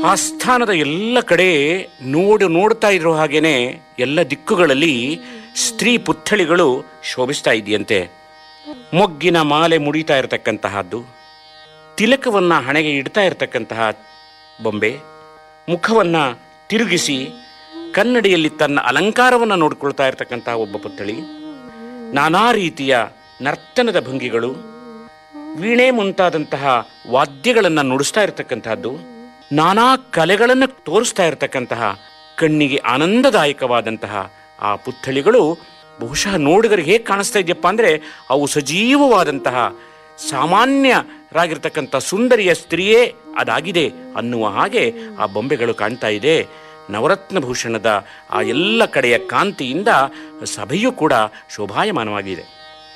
ಆ ಸ್ಥಾನದ ಎಲ್ಲ ಕಡೆ ನೋಡು ನೋಡ್ತಾ ಇರೋ ಹಾಗೇನೆ ಎಲ್ಲ ದಿಕ್ಕುಗಳಲ್ಲಿ ಸ್ತ್ರೀ ಪುತ್ಥಳಿಗಳು ಶೋಭಿಸ್ತಾ ಇದೆಯಂತೆ ಮೊಗ್ಗಿನ ಮಾಲೆ ಮುಡಿತಾ ಇರತಕ್ಕಂತಹದ್ದು ತಿಲಕವನ್ನ ಹಣೆಗೆ ಇಡ್ತಾ ಇರತಕ್ಕಂತಹ ಬೊಂಬೆ ಮುಖವನ್ನ ತಿರುಗಿಸಿ ಕನ್ನಡಿಯಲ್ಲಿ ತನ್ನ ಅಲಂಕಾರವನ್ನು ನೋಡಿಕೊಳ್ತಾ ಇರತಕ್ಕಂತಹ ಒಬ್ಬ ಪುತ್ಥಳಿ ನಾನಾ ರೀತಿಯ ನರ್ತನದ ಭಂಗಿಗಳು ವೀಣೆ ಮುಂತಾದಂತಹ ವಾದ್ಯಗಳನ್ನು ನುಡಿಸ್ತಾ ಇರತಕ್ಕಂತಹದ್ದು ನಾನಾ ಕಲೆಗಳನ್ನು ತೋರಿಸ್ತಾ ಇರತಕ್ಕಂತಹ ಕಣ್ಣಿಗೆ ಆನಂದದಾಯಕವಾದಂತಹ ಆ ಪುತ್ಥಳಿಗಳು ಬಹುಶಃ ನೋಡುಗರಿಗೆ ಹೇಗೆ ಕಾಣಿಸ್ತಾ ಇದೆಯಪ್ಪ ಅಂದರೆ ಅವು ಸಜೀವವಾದಂತಹ ಸಾಮಾನ್ಯರಾಗಿರ್ತಕ್ಕಂಥ ಸುಂದರಿಯ ಸ್ತ್ರೀಯೇ ಅದಾಗಿದೆ ಅನ್ನುವ ಹಾಗೆ ಆ ಬೊಂಬೆಗಳು ಕಾಣ್ತಾ ಇದೆ ನವರತ್ನ ಭೂಷಣದ ಆ ಎಲ್ಲ ಕಡೆಯ ಕಾಂತಿಯಿಂದ ಸಭೆಯೂ ಕೂಡ ಶೋಭಾಯಮಾನವಾಗಿದೆ